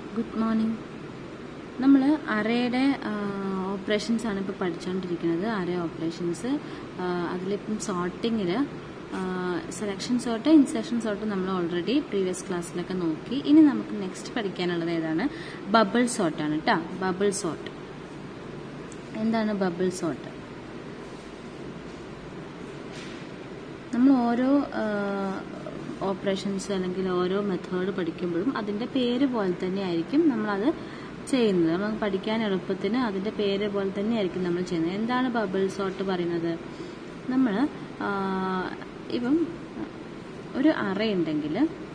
good morning നമ്മൾ അറയുടെ operations ആണ് ഇപ്പോൾ പഠിച്ചുകൊണ്ടിരിക്കുന്നത് അറേ ഓപ്പറേഷൻസ് അതിലിപ്പം സോർട്ടിങ്ങിൽ സെലക്ഷൻ സോർട്ട് ഇൻസെക്ഷൻ സോർട്ട് നമ്മൾ ഓൾറെഡി പ്രീവിയസ് ക്ലാസ്സിലൊക്കെ നോക്കി ഇനി നമുക്ക് നെക്സ്റ്റ് പഠിക്കാനുള്ളത് ഏതാണ് ബബിൾ സോർട്ടാണ് കേട്ടോ ബബിൾ സോർട്ട് എന്താണ് ബബിൾ സോർട്ട് നമ്മൾ ഓരോ ഓപ്പറേഷൻസ് അല്ലെങ്കിൽ ഓരോ മെത്തേഡ് പഠിക്കുമ്പോഴും അതിൻ്റെ പേര് പോലെ തന്നെ ആയിരിക്കും നമ്മളത് ചെയ്യുന്നത് നമുക്ക് പഠിക്കാൻ എളുപ്പത്തിന് അതിൻ്റെ പേര് പോലെ തന്നെ ആയിരിക്കും നമ്മൾ ചെയ്യുന്നത് എന്താണ് ബബിൾ സോർട്ട് പറയുന്നത് നമ്മൾ ഇപ്പം ഒരു അറ ഉണ്ടെങ്കിൽ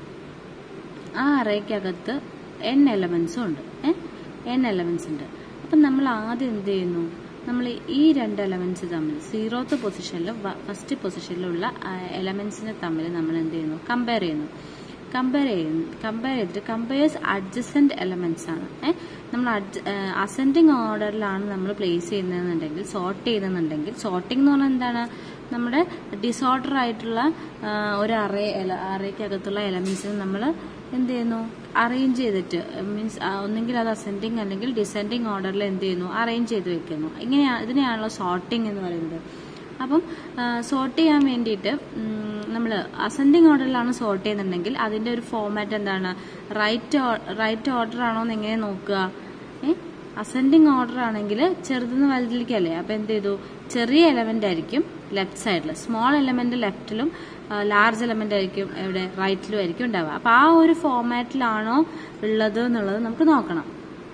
ആ അറയ്ക്കകത്ത് എൻ എലമെൻസും ഉണ്ട് എൻ എലമെൻസ് ഉണ്ട് അപ്പം നമ്മൾ ആദ്യം എന്ത് ചെയ്യുന്നു നമ്മൾ ഈ രണ്ട് എലമെന്റ്സ് തമ്മിൽ സീറോത്ത് പൊസിഷനിലും ഫസ്റ്റ് പൊസിഷനിലുള്ള എലമെന്റ്സിനെ തമ്മിൽ നമ്മൾ എന്ത് ചെയ്യുന്നു കമ്പയർ ചെയ്യുന്നു കമ്പയർ ചെയ്യുന്നു കമ്പയർ ചെയ്തിട്ട് കമ്പയേഴ്സ് അഡ്ജസന്റ് എലമെന്റ്സ് ആണ് ഏഹ് നമ്മൾ അസെൻഡിങ് ഓർഡറിലാണ് നമ്മൾ പ്ലേസ് ചെയ്യുന്നതെന്നുണ്ടെങ്കിൽ സോർട്ട് ചെയ്യുന്നുണ്ടെങ്കിൽ സോർട്ടിംഗ് എന്ന് പറഞ്ഞാൽ എന്താണ് നമ്മുടെ ഡിസോർഡർ ആയിട്ടുള്ള ഒരു അറേ അറേക്കകത്തുള്ള എലമെന്റ്സിനെ നമ്മൾ എന്ത് ചെയ്യുന്നു അറേഞ്ച് ചെയ്തിട്ട് മീൻസ് ഒന്നെങ്കിൽ അത് അസെൻഡിങ് അല്ലെങ്കിൽ ഡിസെൻഡിങ് ഓർഡറിൽ എന്ത് ചെയ്യുന്നു അറേഞ്ച് ചെയ്ത് വെക്കുന്നു ഇങ്ങനെയാണ് ഇതിനെയാണല്ലോ സോർട്ടിംഗ് എന്ന് പറയുന്നത് അപ്പം സോർട്ട് ചെയ്യാൻ വേണ്ടിയിട്ട് നമ്മൾ അസെൻഡിങ് ഓർഡറിലാണ് സോർട്ട് ചെയ്യുന്നുണ്ടെങ്കിൽ അതിന്റെ ഒരു ഫോമാറ്റ് എന്താണ് റൈറ്റ് റൈറ്റ് ഓർഡർ ആണോ എന്ന് എങ്ങനെ നോക്കുക ഏ അസെൻഡിങ് ഓർഡർ ആണെങ്കിൽ ചെറുതെന്ന് വലുതിലേക്കല്ലേ അപ്പൊ എന്ത് ചെയ്തു ചെറിയ എലമെന്റ് ആയിരിക്കും ലെഫ്റ്റ് സൈഡിൽ സ്മോൾ എലമെന്റ് ലെഫ്റ്റിലും ലാർജ് എലമെന്റ് ആയിരിക്കും എവിടെ റൈറ്റിലും ആയിരിക്കും ഉണ്ടാവുക അപ്പൊ ആ ഒരു ഫോമാറ്റിലാണോ ഉള്ളത് എന്നുള്ളത് നമുക്ക് നോക്കണം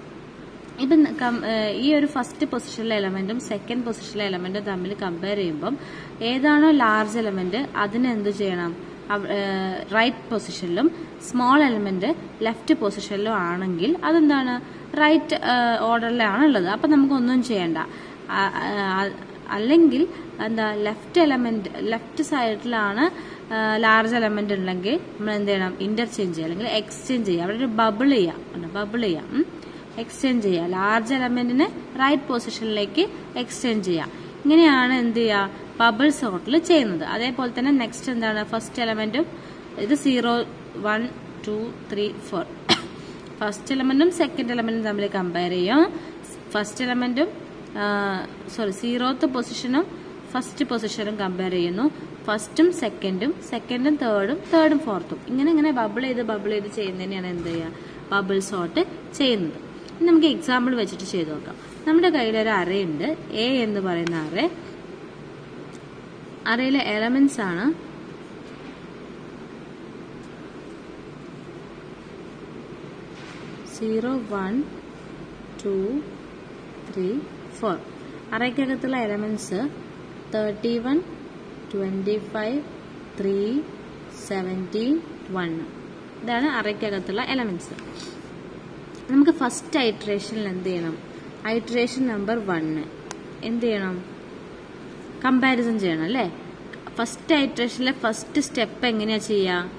ഇപ്പം ഈ ഒരു ഫസ്റ്റ് പൊസിഷനിലെ എലമെന്റും സെക്കൻഡ് പൊസിഷനിലെ എലമെന്റും തമ്മിൽ കമ്പയർ ചെയ്യുമ്പം ഏതാണോ ലാർജ് എലമെന്റ് അതിന് എന്ത് ചെയ്യണം റൈറ്റ് പൊസിഷനിലും സ്മോൾ എലമെന്റ് ലെഫ്റ്റ് പൊസിഷനിലും ആണെങ്കിൽ അതെന്താണ് റൈറ്റ് ഓർഡറിലാണ് ഉള്ളത് അപ്പൊ നമുക്കൊന്നും ചെയ്യണ്ട അല്ലെങ്കിൽ എന്താ ലെഫ്റ്റ് എലമെന്റ് ലെഫ്റ്റ് സൈഡിലാണ് ലാർജ് എലമെന്റ് ഉണ്ടെങ്കിൽ നമ്മൾ എന്ത് ചെയ്യണം ഇന്റർചേഞ്ച് ചെയ്യുക അല്ലെങ്കിൽ എക്സ്ചേഞ്ച് ചെയ്യുക അവിടെ ഒരു ബബിൾ ചെയ്യാം ബബിൾ ചെയ്യാം എക്സ്റ്റെൻഡ് ചെയ്യുക ലാർജ് എലമെന്റിനെ റൈറ്റ് പൊസിഷനിലേക്ക് എക്സ്റ്റെൻഡ് ചെയ്യുക ഇങ്ങനെയാണ് എന്ത് ചെയ്യുക ബബിൾ സോർട്ടിൽ ചെയ്യുന്നത് അതേപോലെ തന്നെ നെക്സ്റ്റ് എന്താണ് ഫസ്റ്റ് എലമെന്റും ഇത് zero one two three four first എലമെന്റും സെക്കൻഡ് എലമെന്റും തമ്മിൽ കമ്പയർ ചെയ്യാം ഫസ്റ്റ് എലമെന്റും സോറി സീറോത്ത് പൊസിഷനും ഫസ്റ്റ് പൊസിഷനും കമ്പയർ ചെയ്യുന്നു ഫസ്റ്റും സെക്കൻഡും സെക്കൻഡും തേർഡും തേർഡും ഫോർത്തും ഇങ്ങനെ ഇങ്ങനെ ബബിൾ ചെയ്ത് ബബിൾ ചെയ്ത് ചെയ്യുന്നതിനെയാണ് എന്ത് ചെയ്യുക ബബിൾ സോർട്ട് ചെയ്യുന്നത് നമുക്ക് എക്സാമ്പിൾ വെച്ചിട്ട് ചെയ്ത് നോക്കാം നമ്മുടെ കയ്യിൽ ഒരു അറയുണ്ട് എ എന്ന് പറയുന്ന അറ അറയിലെ എലമെന്റ്സ് ആണ് zero one two three four അറയ്ക്കകത്തുള്ള elements thirty one twenty five three seventeen one ഇതാണ് അറയ്ക്കകത്തുള്ള എലമെന്റ്സ് നമുക്ക് ഫസ്റ്റ് ഐട്രേഷനിൽ എന്ത് ചെയ്യണം ഐട്രേഷൻ നമ്പർ വണ്ണ് എന്ത് ചെയ്യണം കമ്പാരിസൺ ചെയ്യണം അല്ലേ ഫസ്റ്റ് ഐട്രേഷനിലെ ഫസ്റ്റ് സ്റ്റെപ്പ് എങ്ങനെയാ ചെയ്യുക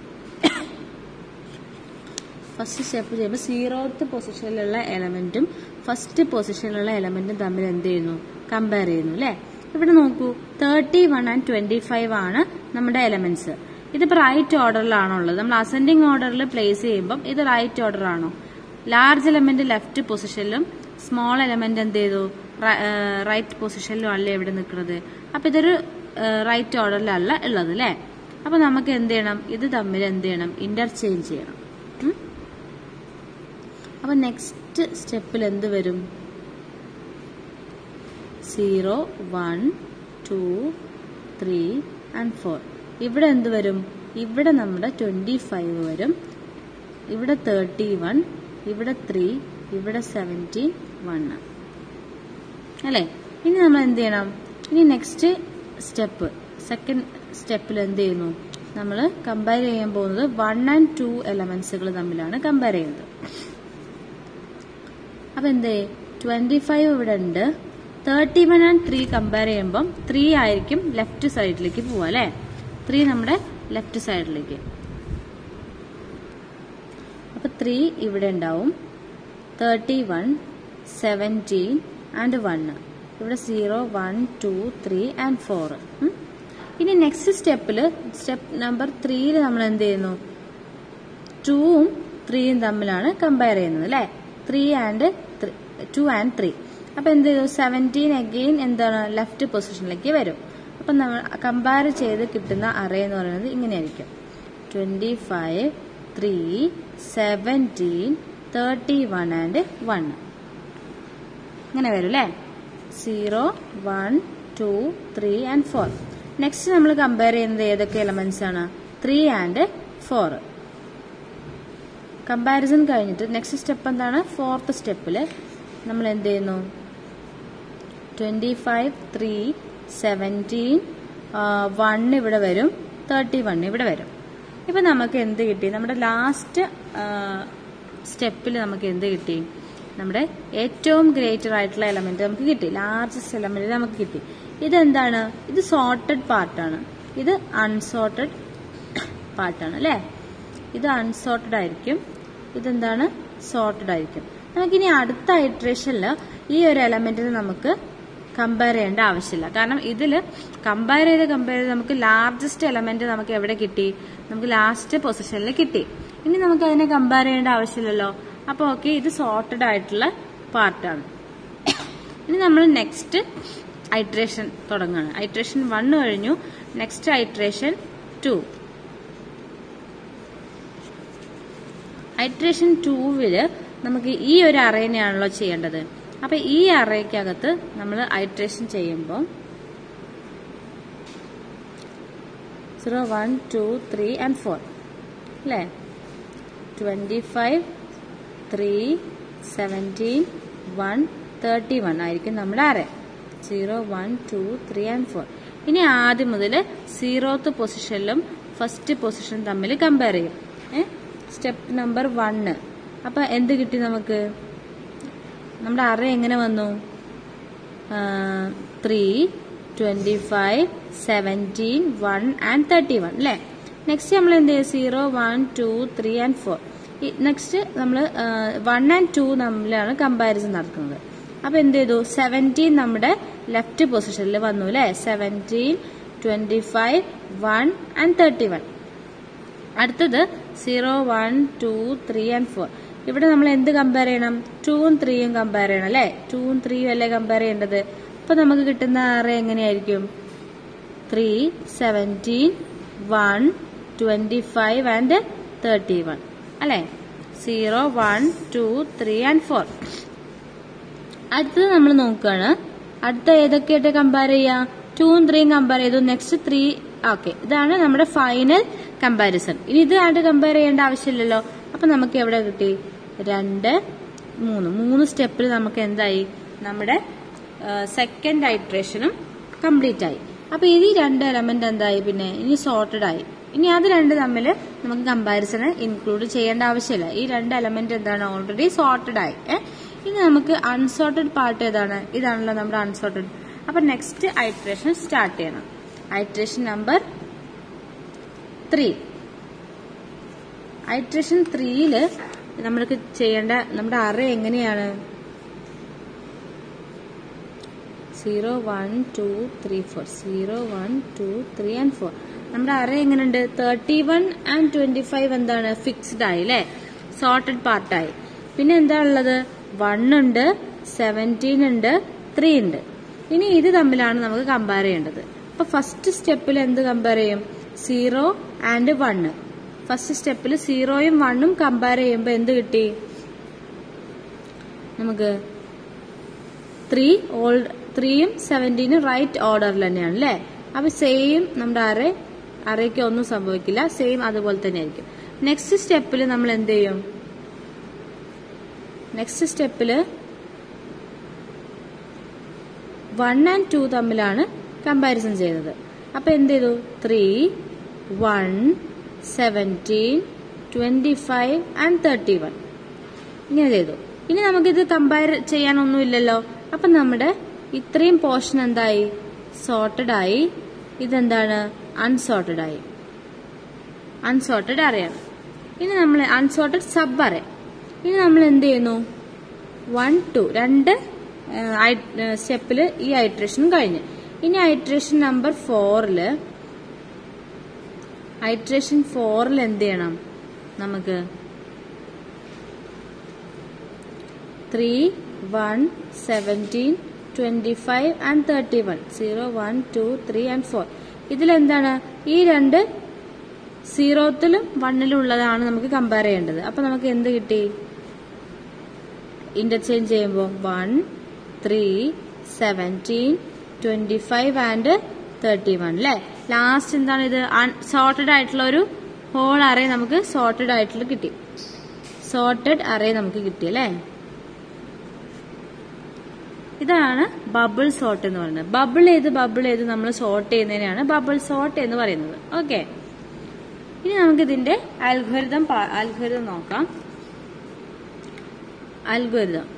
ഫസ്റ്റ് സ്റ്റെപ്പ് ചെയ്യുമ്പോൾ സീറോത്ത് പൊസിഷനിലുള്ള എലമെന്റും ഫസ്റ്റ് പൊസിഷനിലുള്ള എലമെന്റും തമ്മിൽ എന്ത് ചെയ്യുന്നു കമ്പയർ ചെയ്യുന്നു അല്ലേ ഇവിടെ നോക്കൂ thirty one and twenty five ആണ് നമ്മുടെ എലമെന്റ്സ് ഇതിപ്പോ റൈറ്റ് ഓർഡറിലാണോ ഉള്ളത് നമ്മൾ അസെൻഡിങ് ഓർഡറിൽ പ്ലേസ് ചെയ്യുമ്പോൾ ഇത് റൈറ്റ് ഓർഡർ ആണോ ലാർജ് എലമെന്റ് ലെഫ്റ്റ് പൊസിഷനിലും സ്മോൾ എലമെന്റ് എന്ത് ചെയ്തു റൈറ്റ് പൊസിഷനിലും അല്ലേ ഇവിടെ നിൽക്കുന്നത് അപ്പൊ ഇതൊരു റൈറ്റ് ഓർഡറിലല്ല ഉള്ളത് അല്ലേ അപ്പൊ നമുക്ക് എന്ത് ചെയ്യണം ഇത് തമ്മിൽ എന്ത് ചെയ്യണം ഇന്റർചേഞ്ച് ചെയ്യണം അപ്പൊ നെക്സ്റ്റ് സ്റ്റെപ്പിൽ എന്ത് വരും zero one two three and four ഇവിടെ എന്ത് വരും ഇവിടെ നമ്മുടെ ട്വന്റി ഫൈവ് വരും ഇവിടെ തേർട്ടി വൺ ഇവിടെ ത്രീ ഇവിടെ സെവൻറ്റീൻ വൺ അല്ലേ ഇനി നമ്മൾ എന്ത് ചെയ്യണം ഇനി നെക്സ്റ്റ് സ്റ്റെപ്പ് സെക്കൻഡ് സ്റ്റെപ്പിൽ എന്ത് ചെയ്യുന്നു നമ്മൾ കമ്പയർ ചെയ്യാൻ പോകുന്നത് വൺ ആൻഡ് ടു എലമെന്റ്സുകൾ തമ്മിലാണ് കമ്പയർ ചെയ്യുന്നത് അപ്പൊ എന്ത് ട്വന്റി ഫൈവ് ഇവിടെ ഉണ്ട് thirty one and three compare ചെയ്യുമ്പം ത്രീ ആയിരിക്കും ലെഫ്റ്റ് സൈഡിലേക്ക് പോവാ അല്ലെ ത്രീ നമ്മുടെ ലെഫ്റ്റ് സൈഡിലേക്ക് അപ്പൊ ത്രീ ഇവിടെ ഉണ്ടാവും thirty one seventeen and one ഇവിടെ zero one two three and four ഇനി നെക്സ്റ്റ് സ്റ്റെപ്പിൽ സ്റ്റെപ്പ് നമ്പർ ത്രീയിൽ നമ്മൾ എന്ത് ചെയ്യുന്നു ടൂവും ത്രീയും തമ്മിലാണ് കമ്പയർ ചെയ്യുന്നത് അല്ലേ three and two and three അപ്പൊ എന്ത് ചെയ്തു സെവൻറ്റീൻ അഗെയിൻ എന്താണ് ലെഫ്റ്റ് പൊസിഷനിലേക്ക് വരും അപ്പൊ നമ്മൾ കമ്പയർ ചെയ്ത് കിട്ടുന്ന അറേ എന്ന് പറയുന്നത് ഇങ്ങനെയായിരിക്കും twenty five three seventeen thirty one and one ഇങ്ങനെ വരും അല്ലേ zero one two three and four next നമ്മൾ കമ്പയർ ചെയ്യുന്നത് ഏതൊക്കെ എലമെന്റ്സ് ആണ് ത്രീ ആൻഡ് ഫോർ കമ്പാരിസൺ കഴിഞ്ഞിട്ട് നെക്സ്റ്റ് സ്റ്റെപ്പ് എന്താണ് ഫോർത്ത് സ്റ്റെപ്പിൽ നമ്മൾ എന്ത് ചെയ്യുന്നു twenty five three seventeen one ഇവിടെ വരും തേർട്ടി വൺ ഇവിടെ വരും ഇപ്പൊ നമുക്ക് എന്ത് കിട്ടി നമ്മുടെ ലാസ്റ്റ് സ്റ്റെപ്പിൽ നമുക്ക് എന്ത് കിട്ടി നമ്മുടെ ഏറ്റവും ഗ്രേറ്റർ ആയിട്ടുള്ള എലമെന്റ് നമുക്ക് കിട്ടി ലാർജസ്റ്റ് എലമെന്റ് നമുക്ക് കിട്ടി ഇതെന്താണ് ഇത് സോർട്ടഡ് പാർട്ടാണ് ഇത് അൺസോർട്ടഡ് പാർട്ടാണ് അല്ലേ ഇത് അൺസോർട്ടഡ് ആയിരിക്കും ഇതെന്താണ് സോർട്ടഡ് ആയിരിക്കും നമുക്കിനി അടുത്ത ഇറ്ററേഷനിൽ ഈ ഒരു എലമെന്റിന് നമുക്ക് കമ്പയർ ചെയ്യേണ്ട ആവശ്യമില്ല കാരണം ഇതിൽ കമ്പയർ ചെയ്ത് കമ്പയർ ചെയ്ത് നമുക്ക് ലാർജസ്റ്റ് എലമെന്റ് നമുക്ക് എവിടെ കിട്ടി നമുക്ക് ലാസ്റ്റ് പൊസിഷനിൽ കിട്ടി ഇനി നമുക്ക് അതിനെ കമ്പയർ ചെയ്യേണ്ട ആവശ്യമില്ലല്ലോ അപ്പോൾ ഓക്കെ ഇത് സോർട്ടഡ് ആയിട്ടുള്ള പാർട്ടാണ് ഇനി നമ്മൾ നെക്സ്റ്റ് ഐട്രേഷൻ തുടങ്ങുകയാണ് ഐട്രേഷൻ വൺ കഴിഞ്ഞു നെക്സ്റ്റ് ഐട്രേഷൻ ടു ഐട്രേഷൻ ടൂവില് നമുക്ക് ഈ ഒരു അറേനെയാണല്ലോ ചെയ്യേണ്ടത് അപ്പൊ ഈ അറേക്കകത്ത് നമ്മൾ ഐട്രേഷൻ ചെയ്യുമ്പോൾ zero one two three and four അല്ലേ twenty five three seventeen one thirty one ആയിരിക്കും നമ്മുടെ array zero one two three and four ഇനി ആദ്യം മുതൽ സീറോത്ത് പൊസിഷനിലും ഫസ്റ്റ് പൊസിഷൻ തമ്മിൽ കമ്പയർ ചെയ്യും ഏഹ് സ്റ്റെപ്പ് നമ്പർ വണ്ണ് അപ്പൊ എന്ത് കിട്ടി നമുക്ക് നമ്മുടെ അറേ എങ്ങനെ വന്നു three twenty five seventeen one and thirty one അല്ലേ നെക്സ്റ്റ് നമ്മൾ എന്ത് ചെയ്യും zero one two three and four next നമ്മൾ വൺ ആൻഡ് ടു തമ്മിലാണ് കമ്പാരിസൺ നടക്കുന്നത് അപ്പൊ എന്ത് ചെയ്തു സെവൻറ്റീൻ നമ്മുടെ ലെഫ്റ്റ് പൊസിഷനിൽ വന്നു അല്ലേ seventeen twenty five one and thirty one അടുത്തത് zero one two three and four ഇവിടെ നമ്മൾ എന്ത് കമ്പയർ ചെയ്യണം ടൂവും ത്രീയും കമ്പയർ ചെയ്യണം അല്ലെ ടൂവും ത്രീയും അല്ലേ കമ്പയർ ചെയ്യേണ്ടത് അപ്പൊ നമുക്ക് കിട്ടുന്ന അറേ എങ്ങനെയായിരിക്കും three seventeen one twenty five and thirty one അല്ലെ zero one two three and four അടുത്തത് നമ്മൾ നോക്കുകയാണ് അടുത്ത ഏതൊക്കെയായിട്ട് കമ്പയർ ചെയ്യാം ടൂവും ത്രീയും കമ്പയർ ചെയ്തു നെക്സ്റ്റ് ത്രീ ഓക്കെ ഇതാണ് നമ്മുടെ ഫൈനൽ കമ്പാരിസൺ ഇനി ഇത് ആയിട്ട് കമ്പയർ ചെയ്യേണ്ട ആവശ്യമില്ലല്ലോ അപ്പൊ നമുക്ക് എവിടെ കിട്ടി രണ്ട് മൂന്ന് മൂന്ന് സ്റ്റെപ്പിൽ നമുക്ക് എന്തായി നമ്മുടെ സെക്കൻഡ് ഐട്രേഷനും കംപ്ലീറ്റ് ആയി അപ്പൊ ഈ രണ്ട് എലമെന്റ് എന്തായി പിന്നെ ഇനി സോർട്ടഡ് ആയി ഇനി അത് രണ്ട് തമ്മിൽ നമുക്ക് കമ്പാരിസണ് ഇൻക്ലൂഡ് ചെയ്യേണ്ട ആവശ്യമില്ല ഈ രണ്ട് എലമെന്റ് എന്താണ് ഓൾറെഡി സോർട്ടഡ് ആയി ഏഹ് ഇനി നമുക്ക് അൺസോർട്ടഡ് പാർട്ട് ഏതാണ് ഇതാണല്ലോ നമ്മുടെ അൺസോർട്ടഡ് അപ്പൊ നെക്സ്റ്റ് ഐട്രേഷൻ സ്റ്റാർട്ട് ചെയ്യണം ഐട്രേഷൻ നമ്പർ ത്രീ ഐട്രേഷൻ ത്രീയില് നമ്മൾക്ക് ചെയ്യേണ്ട നമ്മുടെ അറേ എങ്ങനെയാണ് zero one two three four zero one two three and four നമ്മുടെ അറേ എങ്ങനെയുണ്ട് thirty one and twenty five എന്താണ് ഫിക്സ്ഡ് ആയി അല്ലെ സോർട്ടഡ് പാർട്ടായി പിന്നെ എന്താ ഉള്ളത് വൺ ഉണ്ട് സെവൻറ്റീൻ ഉണ്ട് ത്രീ ഉണ്ട് ഇനി ഇത് തമ്മിലാണ് നമുക്ക് കമ്പയർ ചെയ്യേണ്ടത് അപ്പൊ ഫസ്റ്റ് സ്റ്റെപ്പിൽ എന്ത് കമ്പയർ ചെയ്യും സീറോ ആൻഡ് വണ്ണ് ഫസ്റ്റ് സ്റ്റെപ്പിൽ സീറോയും വണ്ണും കമ്പയർ ചെയ്യുമ്പോൾ എന്ത് കിട്ടി നമുക്ക് ത്രീ ഓൾ ത്രീയും സെവൻറ്റീനും റൈറ്റ് ഓർഡറിൽ തന്നെയാണ് അല്ലേ അപ്പൊ സെയിം നമ്മുടെ അറേ അറേക്ക് ഒന്നും സംഭവിക്കില്ല സെയിം അതുപോലെ തന്നെ ആയിരിക്കും നെക്സ്റ്റ് സ്റ്റെപ്പിൽ നമ്മൾ എന്ത് ചെയ്യും നെക്സ്റ്റ് സ്റ്റെപ്പില് വൺ ആൻഡ് ടു തമ്മിലാണ് കമ്പാരിസൺ ചെയ്തത് അപ്പൊ എന്ത് ചെയ്തു three one seventeen twenty five and thirty one ഇങ്ങനെ ചെയ്തു ഇനി നമുക്കിത് കമ്പയർ ചെയ്യാനൊന്നുമില്ലല്ലോ അപ്പൊ നമ്മുടെ ഇത്രയും പോർഷൻ എന്തായി സോർട്ടഡ് ആയി ഇതെന്താണ് അൺസോർട്ടഡ് ആയി അൺസോർട്ടഡ് അറിയാണ് ഇനി നമ്മൾ അൺസോർട്ടഡ് സബ് അറിയാം ഇനി നമ്മൾ എന്ത് ചെയ്യുന്നു വൺ ടു രണ്ട് സ്റ്റെപ്പിൽ ഈ ഐട്രേഷൻ കഴിഞ്ഞ് ഇനി ഐട്രേഷൻ നമ്പർ ഫോറില് ഐട്രേഷൻ ഫോറിൽ എന്ത് ചെയ്യണം നമുക്ക് three one seventeen twenty five and thirty one zero one two three and four ഇതിലെന്താണ് ഈ രണ്ട് സീറോത്തിലും വണ്ണിലും ഉള്ളതാണ് നമുക്ക് കമ്പയർ ചെയ്യേണ്ടത് അപ്പൊ നമുക്ക് എന്ത് കിട്ടി ഇന്റർചേഞ്ച് ചെയ്യുമ്പോൾ one three seventeen twenty five and thirty one അല്ലേ ലാസ്റ്റ് എന്താണ് ഇത് സോർട്ടഡ് ആയിട്ടുള്ള ഒരു ഹോൾ അറേ നമുക്ക് സോർട്ടഡ് ആയിട്ടുള്ള കിട്ടി സോർട്ടഡ് അറേ നമുക്ക് കിട്ടി അല്ലേ ഇതാണ് ബബിൾ സോർട്ട് എന്ന് പറയുന്നത് ബബിൾ ചെയ്ത് ബബിൾ ചെയ്ത് നമ്മൾ സോർട്ട് ചെയ്യുന്നതിനാണ് ബബിൾ സോർട്ട് എന്ന് പറയുന്നത് ഓക്കെ ഇനി നമുക്ക് ഇതിന്റെ അൽഗോരിതം അൽഗോരിതം നോക്കാം അൽഗോരിതം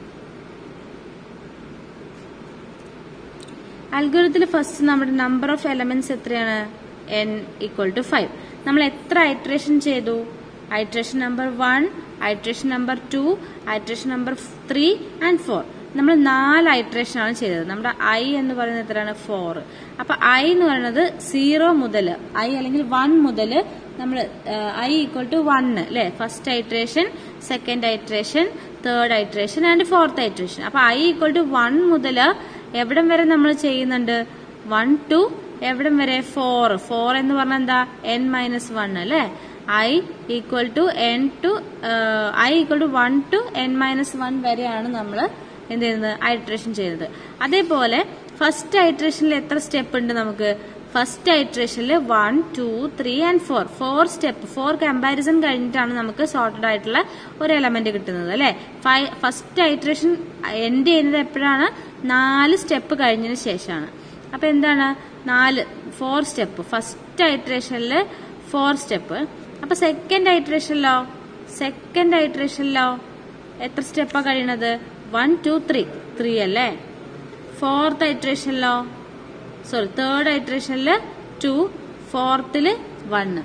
അൽഗോരിതത്തിൽ ഫസ്റ്റ് നമ്മുടെ നമ്പർ ഓഫ് എലമെന്റ്സ് എത്രയാണ് എൻ ഈക്വൽ ടു ഫൈവ് നമ്മൾ എത്ര ഐട്രേഷൻ ചെയ്തു iteration number one iteration number two iteration number three and four നമ്മൾ നാല് ഐട്രേഷൻ ആണ് ചെയ്തത് നമ്മുടെ ഐ എന്ന് പറയുന്നത് എത്രയാണ് ഫോർ അപ്പൊ ഐ എന്ന് പറയുന്നത് സീറോ മുതൽ ഐ അല്ലെങ്കിൽ വൺ മുതൽ നമ്മൾ ഐ ഈക്വൽ ടു വൺ അല്ലെ first iteration second iteration third iteration and fourth iteration അപ്പൊ ഐ ഈക്വൽ ടു വൺ മുതൽ എവിടം വരെ നമ്മൾ ചെയ്യുന്നുണ്ട് വൺ ടു എവിടം വരെ ഫോർ ഫോർ എന്ന് പറഞ്ഞാൽ എന്താ എൻ മൈനസ് വൺ അല്ലെ I equal to N to I equal to one to N minus one വരെയാണ് നമ്മൾ എന്ത് ചെയ്യുന്നത് ഐട്രേഷൻ ചെയ്യുന്നത് അതേപോലെ ഫസ്റ്റ് ഐട്രേഷനിൽ എത്ര സ്റ്റെപ്പ് ഉണ്ട് നമുക്ക് ഫസ്റ്റ് ഐട്രേഷനിൽ one two three and four four step four comparison കഴിഞ്ഞിട്ടാണ് നമുക്ക് സോർട്ടഡ് ആയിട്ടുള്ള ഒരു എലമെന്റ് കിട്ടുന്നത് അല്ലെ ഫസ്റ്റ് ഐട്രേഷൻ എൻഡ് ചെയ്യുന്നത് എപ്പോഴാണ് നാല് സ്റ്റെപ്പ് കഴിഞ്ഞതിന് ശേഷമാണ് അപ്പൊ എന്താണ് നാല് ഫോർ സ്റ്റെപ്പ് ഫസ്റ്റ് ഐട്രേഷനിൽ ഫോർ സ്റ്റെപ്പ് അപ്പൊ സെക്കൻഡ് ഐട്രേഷനിലോ സെക്കൻഡ് ഐട്രേഷനിലോ എത്ര സ്റ്റെപ്പാ കഴിയണത് വൺ ടു ത്രീ ത്രീ അല്ലേ ഫോർത്ത് ഐട്രേഷനിലോ സോറി തേർഡ് ഐട്രേഷനിൽ ടു ഫോർത്തില് വണ്ണ്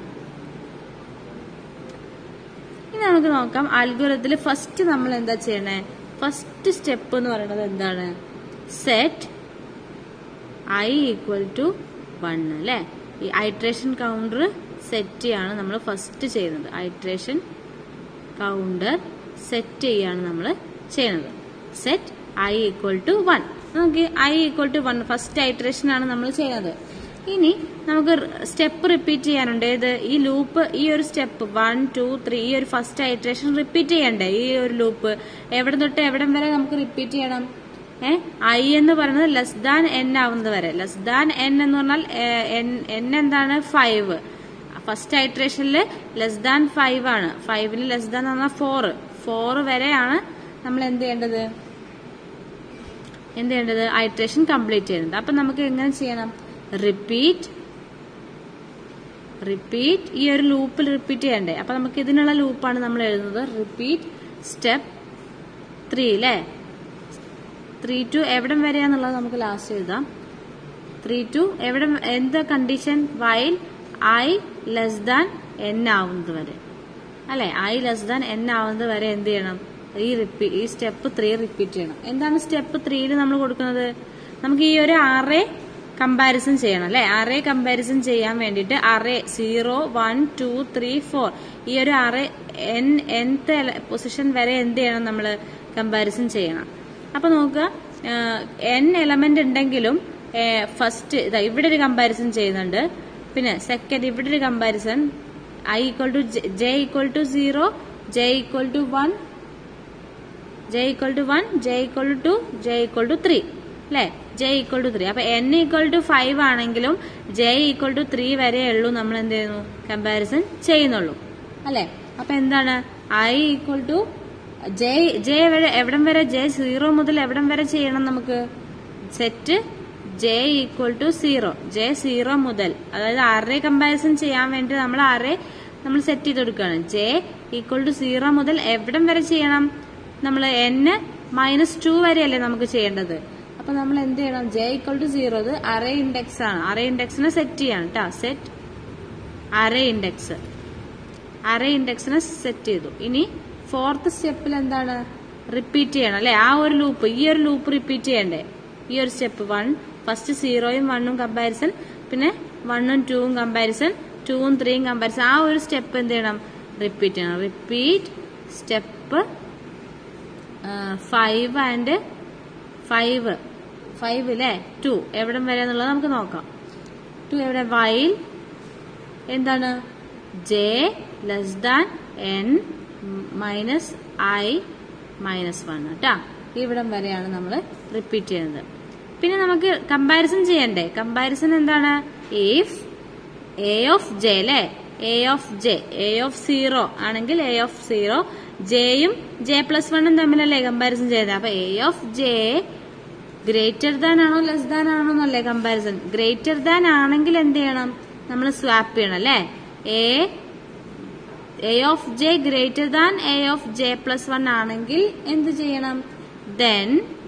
ഇനി നമുക്ക് നോക്കാം അൽഗുരത്തിൽ ഫസ്റ്റ് നമ്മൾ എന്താ ചെയ്യണേ ഫസ്റ്റ് സ്റ്റെപ്പ് എന്ന് പറയുന്നത് എന്താണ് set I equal to one അല്ലെ ഈ ഐട്രേഷൻ കൗണ്ടർ സെറ്റ് ചെയ്യാണ് നമ്മൾ ഫസ്റ്റ് ചെയ്യുന്നത് ഐട്രേഷൻ കൗണ്ടർ സെറ്റ് ചെയ്യാണ് നമ്മൾ ചെയ്യുന്നത് set I equal to one നമുക്ക് I equal to one first iteration ആണ് നമ്മൾ ചെയ്യുന്നത് ഇനി നമുക്ക് സ്റ്റെപ്പ് റിപ്പീറ്റ് ചെയ്യാനുണ്ട് ഏത് ഈ ലൂപ്പ് ഈ ഒരു സ്റ്റെപ്പ് വൺ ടു ത്രീ ഈ ഒരു ഫസ്റ്റ് ഐട്രേഷൻ റിപ്പീറ്റ് ചെയ്യണ്ടേ ഈ ഒരു ലൂപ്പ് എവിടെ തൊട്ട് എവിടം വരെ നമുക്ക് റിപ്പീറ്റ് ചെയ്യണം ഏ ഐ എന്ന് പറയുന്നത് ലെസ് ദാൻ എൻ ആവുന്നത് വരെ ലെസ് ദാൻ എൻ എന്ന് പറഞ്ഞാൽ എൻ എന്താണ് ഫൈവ് ഫസ്റ്റ് ഐട്രേഷനിൽ ലെസ് ദാൻ ഫൈവ് ആണ് ഫൈവിന് ലെസ് ദാൻ എന്ന് പറഞ്ഞാൽ ഫോർ ഫോർ വരെയാണ് നമ്മൾ എന്ത് ചെയ്യേണ്ടത് എന്ത് ചെയ്യേണ്ടത് ഐട്രേഷൻ കംപ്ലീറ്റ് ചെയ്യുന്നത് അപ്പൊ നമുക്ക് എങ്ങനെ ചെയ്യണം റിപ്പീറ്റ് റിപ്പീറ്റ് ഈ ഒരു ലൂപ്പിൽ റിപ്പീറ്റ് ചെയ്യണ്ടേ അപ്പൊ നമുക്ക് ഇതിനുള്ള ലൂപ്പാണ് നമ്മൾ എഴുതുന്നത് റിപ്പീറ്റ് സ്റ്റെപ്പ് ത്രീ അല്ലേ ത്രീ ടു എവിടം വരെയാന്നുള്ളത് നമുക്ക് ലാസ്റ്റ് എഴുതാം ത്രീ ടു എവിടെ എന്ത് condition while I less than N ആവുന്നത് വരെ അല്ലെ ഐ ലെസ് ദാൻ എൻ ആവുന്നത് വരെ എന്ത് ചെയ്യണം ഈ റിപ്പീ ഈ സ്റ്റെപ്പ് ത്രീ റിപ്പീറ്റ് ചെയ്യണം എന്താണ് സ്റ്റെപ്പ് ത്രീയിൽ നമ്മൾ കൊടുക്കുന്നത് നമുക്ക് ഈ ഒരു അറേ കമ്പാരിസൺ ചെയ്യണം അല്ലെ അറേ കമ്പാരിസൺ ചെയ്യാൻ വേണ്ടിയിട്ട് array zero one two three four ഈ ഒരു അറേ എൻ എൻത്ത് പൊസിഷൻ വരെ എന്ത് ചെയ്യണം നമ്മൾ കമ്പാരിസൺ ചെയ്യണം അപ്പൊ നോക്കുക എൻ എലമെന്റ് ഉണ്ടെങ്കിലും ഫസ്റ്റ് ഇതാ ഇവിടെ ഒരു കമ്പാരിസൺ ചെയ്യുന്നുണ്ട് പിന്നെ സെക്കൻഡ് ഇവിടെ ഒരു comparison I equal to J equal to zero J equal to one J equal to one J equal to two J equal to three അല്ലെ ജെ ഈക്വൽ ടു ത്രീ അപ്പൊ N equal to five ആണെങ്കിലും J equal to three വരെ ഉള്ളൂ നമ്മൾ എന്ത് ചെയ്യുന്നു comparison ചെയ്യുന്നുള്ളൂ അല്ലെ അപ്പൊ എന്താണ് I equal to J J എവിടം വരെ ജെ സീറോ മുതൽ എവിടം വരെ ചെയ്യണം നമുക്ക് set J equal to zero J zero മുതൽ അതായത് അറേ കമ്പാരിസൺ ചെയ്യാൻ വേണ്ടി നമ്മൾ അറേ നമ്മൾ സെറ്റ് ചെയ്ത് കൊടുക്കുകയാണ് ജെ ഈക്വൽ ടു സീറോ മുതൽ എവിടം വരെ ചെയ്യണം നമ്മൾ എൻ മൈനസ് ടു വരെയല്ലേ നമുക്ക് ചെയ്യേണ്ടത് അപ്പൊ നമ്മൾ എന്ത് ചെയ്യണം ജെ ഈക്വൽ ടു സീറോ ഇത് അറേ ഇൻഡെക്സ് ആണ് അറേ ഇൻഡെക്സിനെ സെറ്റ് ചെയ്യാണ് കേട്ടോ സെറ്റ് അറേ ഇൻഡെക്സ് അറേ ഇൻഡെക്സിനെ സെറ്റ് ചെയ്തു ഇനി ഫോർത്ത് സ്റ്റെപ്പിൽ എന്താണ് റിപ്പീറ്റ് ചെയ്യണം അല്ലെ ആ ഒരു ലൂപ്പ് ഈ ഒരു ലൂപ്പ് റിപ്പീറ്റ് ചെയ്യണ്ടേ ഈ ഒരു സ്റ്റെപ്പ് വൺ ഫസ്റ്റ് സീറോയും വണ്ണും കമ്പാരിസൺ പിന്നെ വണ്ണും ടൂവും കമ്പാരിസൺ ടൂവും ത്രീയും കമ്പാരിസൺ ആ ഒരു സ്റ്റെപ്പ് എന്ത് ചെയ്യണം റിപ്പീറ്റ് ചെയ്യണം repeat step five and five five അല്ലേ ടു എവിടം വരെ എന്നുള്ളത് നമുക്ക് നോക്കാം ടു എവിടെ വൈൽ എന്താണ് J less than N minus I minus one കേട്ടാ ഇവിടം വരെയാണ് നമ്മൾ റിപ്പീറ്റ് ചെയ്യുന്നത് പിന്നെ നമുക്ക് കമ്പാരിസൺ ചെയ്യണ്ടേ കമ്പാരിസൺ എന്താണ് ഇഫ് എ ഓഫ് ജെ അല്ലേ A of J A of zero ആണെങ്കിൽ എ ഓഫ് സീറോ ജെയും ജെ പ്ലസ് വണ്ണും തമ്മിലല്ലേ കമ്പാരിസൺ ചെയ്യുന്നത് അപ്പൊ A of J greater than ആണോ ലെസ് ദാൻ ആണോ എന്നല്ലേ കമ്പാരിസൺ ഗ്രേറ്റർ ദാൻ ആണെങ്കിൽ എന്ത് ചെയ്യണം നമ്മൾ സ്വാപ്പ് ചെയ്യണം അല്ലേ A A of J greater than A of J plus one ആണെങ്കിൽ എന്ത് ചെയ്യണം ദെൻ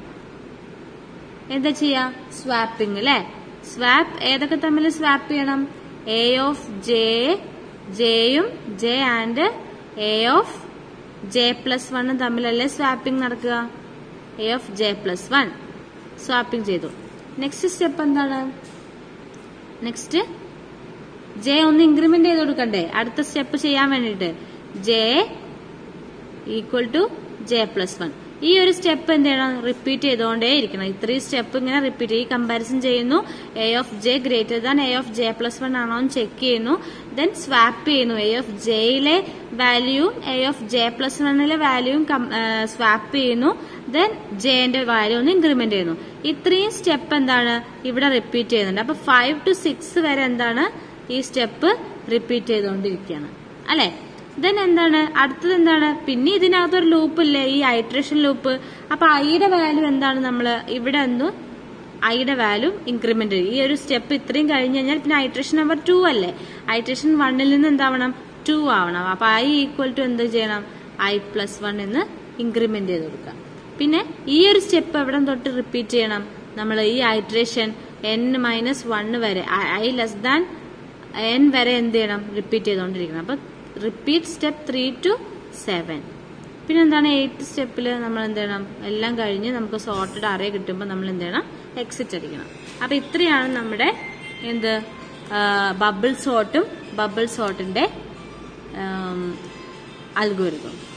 എന്താ ചെയ്യാ സ്വാപ്പിംഗ് അല്ലെ സ്വാപ്പ് ഏതൊക്കെ തമ്മിൽ സ്വാപ്പ് ചെയ്യണം എ ഓഫ് ജെ ജെയും J and A of J plus വണ്ണും തമ്മിലല്ലേ സ്വാപ്പിംഗ് നടക്കുക A of J plus one swapping ചെയ്തു നെക്സ്റ്റ് സ്റ്റെപ്പ് എന്താണ് നെക്സ്റ്റ് ജെ ഒന്ന് ഇൻക്രിമെന്റ് ചെയ്ത് കൊടുക്കണ്ടേ അടുത്ത സ്റ്റെപ്പ് ചെയ്യാൻ വേണ്ടിയിട്ട് J equal to J plus one ഈ ഒരു സ്റ്റെപ്പ് എന്ത് ചെയ്യണം റിപ്പീറ്റ് ചെയ്തുകൊണ്ടേ ഇരിക്കണം ഇത്രയും സ്റ്റെപ്പ് ഇങ്ങനെ റിപ്പീറ്റ് ഈ കമ്പാരിസൺ ചെയ്യുന്നു A of J greater than A of J plus one ആണോ എന്ന് ചെക്ക് ചെയ്യുന്നു ദെൻ സ്വാപ്പ് ചെയ്യുന്നു എ ഓഫ് ജെയിലെ വാല്യൂവും എ ഓഫ് ജെ പ്ലസ് വണ്ണിലെ വാല്യൂവും സ്വാപ്പ് ചെയ്യുന്നു ദെൻ ജെന്റെ വാല്യൂ ഒന്ന് ഇൻക്രിമെന്റ് ചെയ്യുന്നു ഇത്രയും സ്റ്റെപ്പ് എന്താണ് ഇവിടെ റിപ്പീറ്റ് ചെയ്യുന്നുണ്ട് അപ്പൊ ഫൈവ് ടു സിക്സ് വരെ എന്താണ് ഈ സ്റ്റെപ്പ് റിപ്പീറ്റ് ചെയ്തുകൊണ്ടിരിക്കുകയാണ് അല്ലെ ദെൻ എന്താണ് അടുത്തത് എന്താണ് പിന്നെ ഇതിനകത്തൊരു ലൂപ്പ് ഇല്ലേ ഈ ഐട്രേഷൻ ലൂപ്പ് അപ്പൊ ഐയുടെ വാല്യൂ എന്താണ് നമ്മൾ ഇവിടെ ഒന്ന് ഐയുടെ വാല്യൂ ഇൻക്രിമെന്റ് ഈ ഒരു സ്റ്റെപ്പ് ഇത്രയും കഴിഞ്ഞ് കഴിഞ്ഞാൽ പിന്നെ ഐട്രേഷൻ നമ്പർ ടു അല്ലേ ഐട്രേഷൻ വണ്ണിൽ നിന്ന് എന്താവണം ടു ആവണം അപ്പൊ ഐ ഈക്വൽ ടു എന്ത് ചെയ്യണം ഐ പ്ലസ് വൺ എന്ന് ഇൻക്രിമെന്റ് ചെയ്ത് കൊടുക്കാം പിന്നെ ഈ ഒരു സ്റ്റെപ്പ് എവിടെ തൊട്ട് റിപ്പീറ്റ് ചെയ്യണം നമ്മൾ ഈ ഐട്രേഷൻ എൻ മൈനസ് വണ്ണ് വരെ ഐ ലെസ് ദാൻ എൻ വരെ എന്ത് ചെയ്യണം റിപ്പീറ്റ് ചെയ്തുകൊണ്ടിരിക്കണം അപ്പൊ repeat step three two seven പിന്നെ എന്താണ് എയ്ത്ത് സ്റ്റെപ്പിൽ നമ്മൾ എന്ത് ചെയ്യണം എല്ലാം കഴിഞ്ഞ് നമുക്ക് സോർട്ടഡ് അറേ കിട്ടുമ്പോൾ നമ്മൾ എന്ത് ചെയ്യണം എക്സിറ്റ് അടിക്കണം അപ്പൊ ഇത്രയാണ് നമ്മുടെ എന്ത് ബബിൾ സോർട്ടും ബബിൾ സോർട്ടിന്റെ അൽഗോരിതം